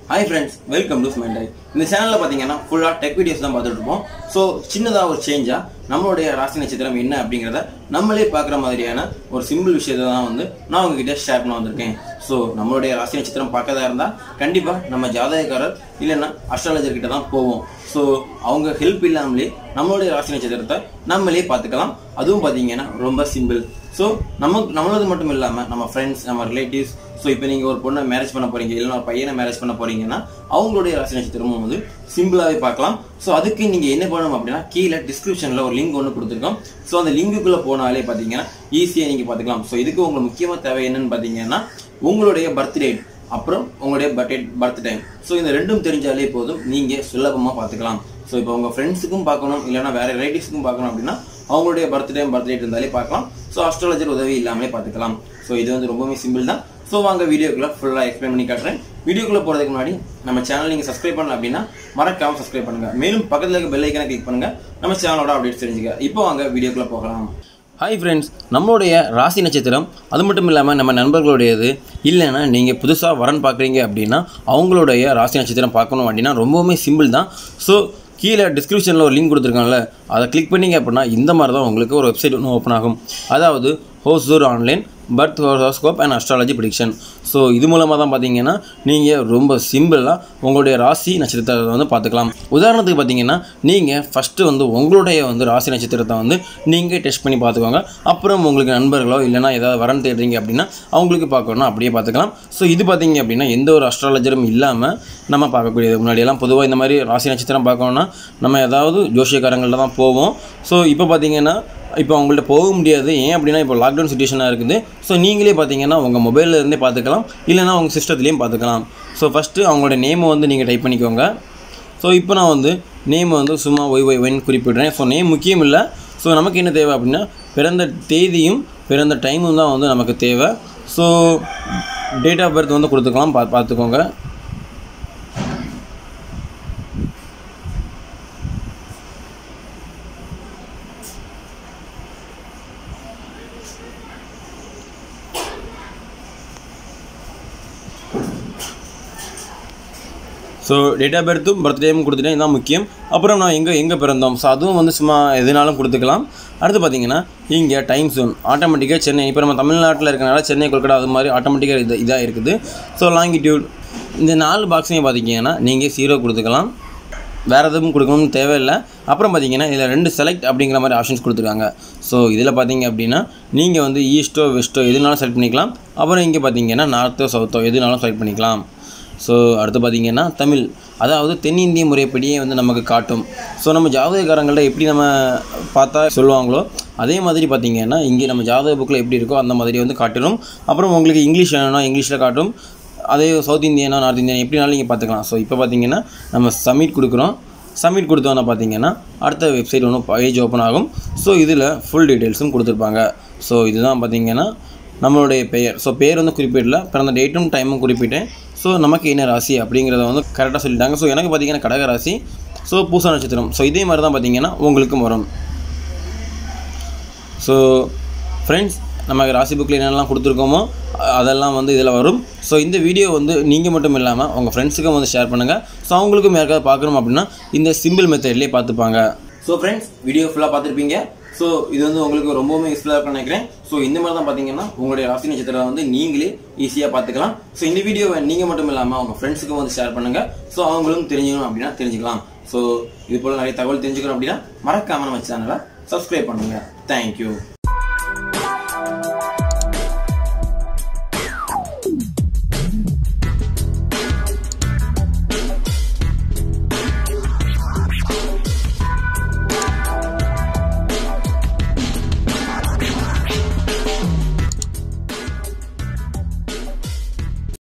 hi friends welcome to smile டை இந்த சேனலில் பார்த்தீங்கன்னா ஃபுல்லாக டெக் வீடியோஸ் தான் பார்த்துட்டு இருப்போம் ஸோ சின்னதாக ஒரு சேஞ்சாக நம்மளுடைய ராசி நட்சத்திரம் என்ன அப்படிங்கிறத நம்மளே பார்க்குற மாதிரியான ஒரு சிம்பிள் விஷயத்தை தான் வந்து நான் உங்ககிட்ட ஷேர் பண்ண வந்திருக்கேன் ஸோ நம்மளுடைய ராசி நட்சத்திரம் பார்க்கறதா இருந்தால் கண்டிப்பாக நம்ம ஜாதகக்காரர் இல்லைன்னா அஸ்ட்ராலஜர் கிட்ட தான் போவோம் ஸோ அவங்க ஹெல்ப் இல்லாமலே நம்மளுடைய ராசி நட்சத்திரத்தை நம்மளே பார்த்துக்கலாம் அதுவும் பார்த்தீங்கன்னா ரொம்ப சிம்பிள் ஸோ நமக்கு நம்மளது மட்டும் இல்லாமல் நம்ம ஃப்ரெண்ட்ஸ் நம்ம ரிலேட்டிவ்ஸ் ஸோ இப்போ நீங்கள் ஒரு பொண்ணை மேரேஜ் பண்ண போறீங்க இல்லைன்னா ஒரு பையனை மேரேஜ் பண்ண போறீங்கன்னா அவங்களுடைய ராசி நட்சத்திரமும் வந்து சிம்பிளாகவே பார்க்கலாம் ஸோ அதுக்கு நீங்கள் என்ன பண்ணணும் அப்படின்னா கீழே டிஸ்கிரிப்ஷனில் ஒரு லிங்க் ஒன்று கொடுத்துருக்கோம் ஸோ அந்த லிங்குக்குள்ளே போனாலே பார்த்தீங்கன்னா ஈஸியாக நீங்கள் பார்த்துக்கலாம் ஸோ இதுக்கு உங்களுக்கு முக்கியமாக தேவை என்னன்னு பார்த்தீங்கன்னா உங்களுடைய பர்த் டேட் அப்புறம் உங்களுடைய பர்த் பர்த் டைம் ஸோ இந்த ரெண்டும் தெரிஞ்சாலே போதும் நீங்கள் சுலபமாக பார்த்துக்கலாம் ஸோ இப்போ உங்கள் ஃப்ரெண்ட்ஸுக்கும் பார்க்கணும் இல்லைன்னா வேற ரிலேட்டிவ்ஸுக்கும் பார்க்கணும் அப்படின்னா அவங்களுடைய பர்த் டைம் பர்த் டேட் இருந்தாலே பார்க்கலாம் ஸோ அஸ்ட்ராலஜர் உதவி இல்லாமலே பார்த்துக்கலாம் ஸோ இது வந்து ரொம்பவே சிம்பிள் தான் ஸோ வாங்க வீடியோக்குள்ள ஃபுல்லாக எக்ஸ்பிளைன் பண்ணி காட்டுறேன் வீடியோக்குள்ள போகிறதுக்கு முன்னாடி நம்ம சேனல் நீங்கள் சப்ஸ்கிரைப் பண்ணல அப்படின்னா மறக்காம சப்ஸ்கிரைப் பண்ணுங்க மேலும் பக்கத்தில் இருக்க பெல் ஐக்கனை கிளிக் பண்ணுங்க நம்ம சேனலோட அப்டேட்ஸ் தெரிஞ்சுக்க இப்போ வாங்க வீடியோக்குள்ள போகலாம் ஹாய் ஃப்ரெண்ட்ஸ் நம்மளுடைய ராசி நட்சத்திரம் அது மட்டும் இல்லாமல் நம்ம நண்பர்களுடையது இல்லைன்னா நீங்கள் புதுசாக வரன் பார்க்குறீங்க அப்படின்னா அவங்களுடைய ராசி நட்சத்திரம் பார்க்கணும் அப்படின்னா ரொம்பவுமே சிம்பிள் தான் ஸோ கீழே டிஸ்கிரிப்ஷனில் ஒரு லிங்க் கொடுத்துருக்காங்கல்ல அதை கிளிக் பண்ணீங்க அப்படின்னா இந்த மாதிரி தான் உங்களுக்கு ஒரு வெப்சைட் ஒன்று ஓப்பன் ஆகும் அதாவது Hosur online birth horoscope and astrology prediction so இது மூலமாக தான் பார்த்தீங்கன்னா நீங்கள் ரொம்ப சிம்பிளாக உங்களுடைய ராசி நட்சத்திரத்தை வந்து பார்த்துக்கலாம் உதாரணத்துக்கு பார்த்தீங்கன்னா நீங்கள் ஃபஸ்ட்டு வந்து உங்களுடைய வந்து ராசி நட்சத்திரத்தை வந்து நீங்கள் டெஸ்ட் பண்ணி பார்த்துக்கோங்க அப்புறம் உங்களுக்கு நண்பர்களோ இல்லைனா ஏதாவது வரன் தேடுறீங்க அப்படின்னா அவங்களுக்கு பார்க்கணும் அப்படியே பார்த்துக்கலாம் ஸோ இது பார்த்தீங்க அப்படின்னா எந்த ஒரு அஸ்ட்ராலஜரும் இல்லாமல் நம்ம பார்க்கக்கூடியது முன்னாடியெல்லாம் பொதுவாக இந்த மாதிரி ராசி நட்சத்திரம் பார்க்கணுன்னா நம்ம ஏதாவது ஜோசியக்காரங்கள்ட்ட தான் போவோம் ஸோ இப்போ பார்த்தீங்கன்னா இப்போ அவங்கள்ட்ட போக முடியாது ஏன் அப்படின்னா இப்போ லாக்டவுன் சுச்சுவேஷனாக இருக்குது ஸோ நீங்களே பார்த்தீங்கன்னா உங்கள் மொபைலில் இருந்தே பார்த்துக்கலாம் இல்லைனா உங்கள் சிஸ்டத்துலேயும் பார்த்துக்கலாம் ஸோ ஃபஸ்ட்டு அவங்களோட நேமை வந்து நீங்கள் டைப் பண்ணிக்கோங்க ஸோ இப்போ நான் வந்து நேம் வந்து சும்மா ஒய் ஒய் ஒய்னு குறிப்பிடுறேன் ஸோ நேம் முக்கியம் இல்லை ஸோ நமக்கு என்ன தேவை அப்படின்னா பிறந்த தேதியும் பிறந்த டைமும் தான் வந்து நமக்கு தேவை ஸோ டேட் ஆஃப் பர்த் வந்து கொடுத்துக்கலாம் பா பார்த்துக்கோங்க ஸோ டேட் ஆஃப் பர்த்தும் பர்த்டேவும் கொடுத்துட்டேன் இதான் முக்கியம் அப்புறம் நான் எங்கே எங்கே பிறந்தோம் ஸோ அதுவும் வந்து சும்மா எதுனாலும் கொடுத்துக்கலாம் அடுத்து பார்த்தீங்கன்னா இங்கே டைம் ஜோன் ஆட்டோமேட்டிக்காக சென்னை இப்போ நம்ம தமிழ்நாட்டில் இருக்கனால சென்னை கொல்கட்டா அது மாதிரி ஆட்டோமேட்டிக்காக இது இதாக இருக்குது ஸோ லாங்கிடியூட் இந்த நாலு பாக்ஸையும் பார்த்தீங்கன்னா நீங்கள் ஜீரோ கொடுத்துக்கலாம் வேறு எதுவும் கொடுக்கணும்னு தேவையில்லை அப்புறம் பார்த்தீங்கன்னா இதில் ரெண்டு செலக்ட் அப்படிங்கிற மாதிரி ஆப்ஷன்ஸ் கொடுத்துருக்காங்க ஸோ இதில் பார்த்தீங்க அப்படின்னா நீங்கள் வந்து ஈஸ்ட்டோ வெஸ்ட்டோ எதுனாலும் செலக்ட் பண்ணிக்கலாம் அப்புறம் இங்கே பார்த்தீங்கன்னா நார்த்தோ சவுத்தோ எதுனாலும் செலக்ட் பண்ணிக்கலாம் ஸோ அடுத்து பார்த்தீங்கன்னா தமிழ் அதாவது தென்னிந்திய முறைப்படியே வந்து நமக்கு காட்டும் ஸோ நம்ம ஜாதகக்காரங்கள்ட்ட எப்படி நம்ம பார்த்தா சொல்லுவாங்களோ அதே மாதிரி பார்த்தீங்கன்னா இங்கே நம்ம ஜாதக புக்கில் எப்படி இருக்கோ அந்த மாதிரி வந்து காட்டிடும் அப்புறம் உங்களுக்கு இங்கிலீஷ் வேணும்னா இங்கிலீஷில் காட்டும் அதே சவுத் இந்தியனா நார்த் இந்தியன் எப்படினாலும் நீங்கள் பார்த்துக்கலாம் ஸோ இப்போ பார்த்தீங்கன்னா நம்ம சப்மிட் கொடுக்குறோம் சப்மிட் கொடுத்தோன்னா பார்த்தீங்கன்னா அடுத்த வெப்சைட் ஒன்று பேஜ் ஓப்பன் ஆகும் ஸோ இதில் ஃபுல் டீட்டெயில்ஸும் கொடுத்துருப்பாங்க ஸோ இதுதான் பார்த்தீங்கன்னா நம்மளுடைய பெயர் ஸோ பேர் வந்து குறிப்பிடல பிறந்த டேட்டும் டைமும் குறிப்பிட்டேன் ஸோ நமக்கு என்ன ராசி அப்படிங்கிறத வந்து கரெக்டாக சொல்லிட்டாங்க ஸோ எனக்கு பார்த்தீங்கன்னா கடக ராசி ஸோ பூச நட்சத்திரம் ஸோ இதே மாதிரி தான் பார்த்தீங்கன்னா உங்களுக்கும் வரும் ஸோ ஃப்ரெண்ட்ஸ் நம்ம ராசி புக்கில் என்னெல்லாம் கொடுத்துருக்கோமோ அதெல்லாம் வந்து இதில் வரும் ஸோ இந்த வீடியோ வந்து நீங்கள் மட்டும் இல்லாமல் உங்கள் ஃப்ரெண்ட்ஸுக்கும் வந்து ஷேர் பண்ணுங்கள் ஸோ அவங்களுக்கும் யாருக்காவது பார்க்கணும் அப்படின்னா இந்த சிம்பிள் மெத்தட்லேயே பார்த்துப்பாங்க ஸோ ஃப்ரெண்ட்ஸ் வீடியோ ஃபுல்லாக பார்த்துருப்பீங்க ஸோ இது வந்து உங்களுக்கு ரொம்பவுமே யூஸ்ஃபுல்லாக இருக்கும்னு நினைக்கிறேன் ஸோ இந்த மாதிரி தான் பார்த்தீங்கன்னா உங்களுடைய ராசி நட்சத்திரம் வந்து நீங்களே ஈஸியாக பார்த்துக்கலாம் ஸோ இந்த வீடியோவை நீங்கள் மட்டும் இல்லாமல் உங்கள் ஃப்ரெண்ட்ஸுக்கும் வந்து ஷேர் பண்ணுங்கள் ஸோ அவங்களும் தெரிஞ்சுக்கணும் அப்படின்னா தெரிஞ்சுக்கலாம் ஸோ இது போல் நிறைய தகவல் தெரிஞ்சுக்கணும் அப்படின்னா மறக்காமல் நம்ம சேனலை சப்ஸ்கிரைப் பண்ணுங்கள் தேங்க்யூ